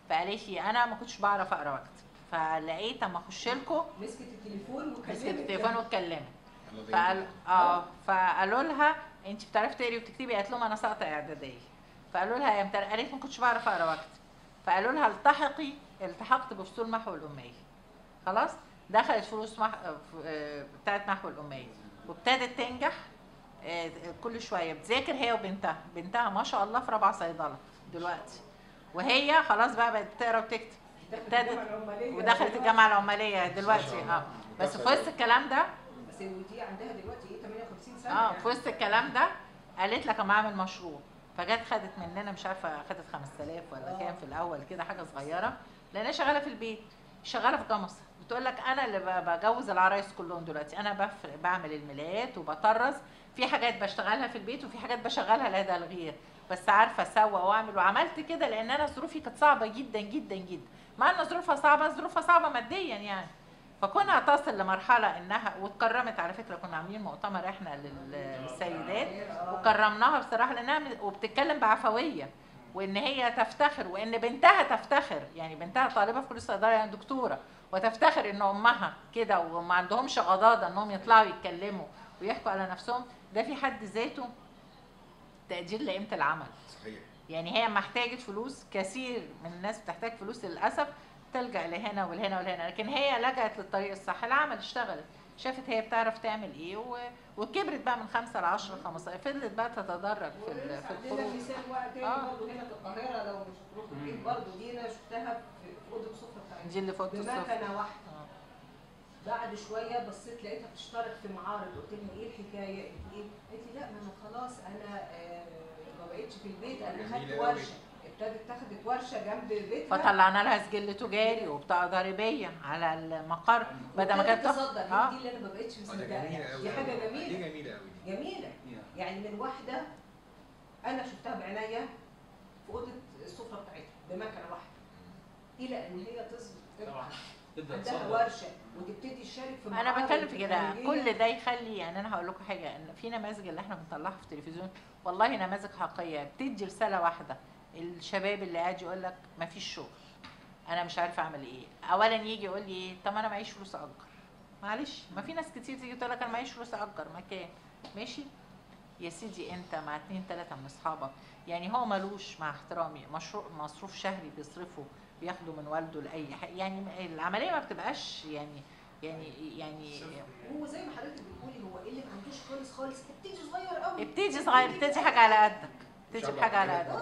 فقالت لي انا ما كنتش بعرف اقرا واكتب فلقيت اما اخش لكم مسكت التليفون وكلمت مسكت التليفون واتكلمت الله ده فقال جميل. اه فقالوا لها انت بتعرفي تقري وتكتبي قالت لهم انا ساقطه اعداديه فقالوا لها يا متر قالت ما كنتش بعرف اقرا واكتب فقالوا لها التحقي التحقت بفصول محو الاميه خلاص دخلت فلوس مح... آه، بتاعت محو الاميه وابتدت تنجح آه، كل شويه بتذاكر هي وبنتها بنتها ما شاء الله في رابعه صيدله دلوقتي وهي خلاص بقى بقت بتقرا وتكتب دخلت ابتدت الجامعة العمالية ودخلت الجامعه العماليه دلوقتي اه بس في وسط الكلام ده بس ودي عندها دلوقتي ايه 58 سنه اه يعني. في وسط الكلام ده قالت لك اما اعمل مشروع فجت خدت مننا مش عارفه خدت 5000 ولا آه. كام في الاول كده حاجه صغيره لانها شغاله في البيت شغاله في جمصه بتقول لك انا اللي ب- بجوز العرايس كلهم دلوقتي انا بفرق بعمل الملايات وبطرز في حاجات بشتغلها في البيت وفي حاجات بشغلها لدى الغير بس عارفه اسوق واعمل وعملت كده لان انا ظروفي كانت صعبه جدا جدا جدا مع ان ظروفها صعبه ظروفها صعبه ماديا يعني فكونها تصل لمرحله انها واتكرمت على فكره كنا عاملين مؤتمر احنا لل- للسيدات وكرمناها بصراحه لانها من- وبتتكلم بعفويه وان هي تفتخر وان بنتها تفتخر يعني بنتها طالبه في كليه الصيدله يعني دكتوره وتفتخر ان امها كده وما عندهمش غضاضه انهم يطلعوا يتكلموا ويحكوا على نفسهم ده في حد ذاته تقدير لقيمه العمل صحيح يعني هي محتاجة فلوس كثير من الناس بتحتاج فلوس للأسف تلجأ لهنا ولهنا ولهنا لكن هي لجأت للطريق الصح العمل اشتغلت شافت هي بتعرف تعمل ايه و... وكبرت بقى من خمسة ل 10 15 فضلت بقى تتدرج في ال... في عندنا الفروض مثال واحد تاني آه. برضه هنا في القاهره لو مش هتروح بعيد برضه دي انا شفتها في في اوضه السفره بتاعتي دي اللي فوق الصف بمكنه واحده آه. بعد شويه بصيت لقيتها بتشترك في معارض قلت لها ايه الحكايه؟ قالت لي ايه؟ قالت لي لا ما انا خلاص انا آه، ما بقتش في البيت انا جميلة خدت أوي. ورشه ابتدت تاخدت ورشه جنب بيتها فطلعنا لها سجل تجاري وبطاقة ضريبية على المقر بدل ما كانت وابتدت تاخد تصدر اه دي اللي انا ما بقتش اه ده مصدقها جميله يعني. قوي دي حاجه دي جميله جميله قوي دي جميله يعني من واحده انا شفتها بعينيا في اوضه السفره بتاعتها بمكنه واحده الى ان هي تصبح طبعا تبدا عندها تصدر ورشه وتبتدي تشارك في انا معارض بتكلم في كده خارجية. كل ده يخلي يعني انا هقول لكم حاجه ان في نماذج اللي احنا بنطلعها في التلفزيون والله نماذج حقيقيه بتدي رساله واحده الشباب اللي قاعد يقول لك ما فيش شغل انا مش عارفه اعمل ايه اولا يجي يقول لي ايه طب انا معيش فلوس اجر معلش ما في ناس كتير تيجي تقول لك انا معيش فلوس اجر مكان ماشي يا سيدي انت مع اتنين تلاته من اصحابك يعني هو ملوش مع احترامي مشروع مصروف شهري بيصرفه بياخده من والده لاي حاجه يعني العمليه ما بتبقاش يعني يعني يعني هو زي ما حضرتك بتقولي هو ايه اللي ما عندوش خالص خالص ابتدي صغير قوي ابتدي صغير ابتدي حاجه على قدك ابتدي شاء الله. بحاجه على قدك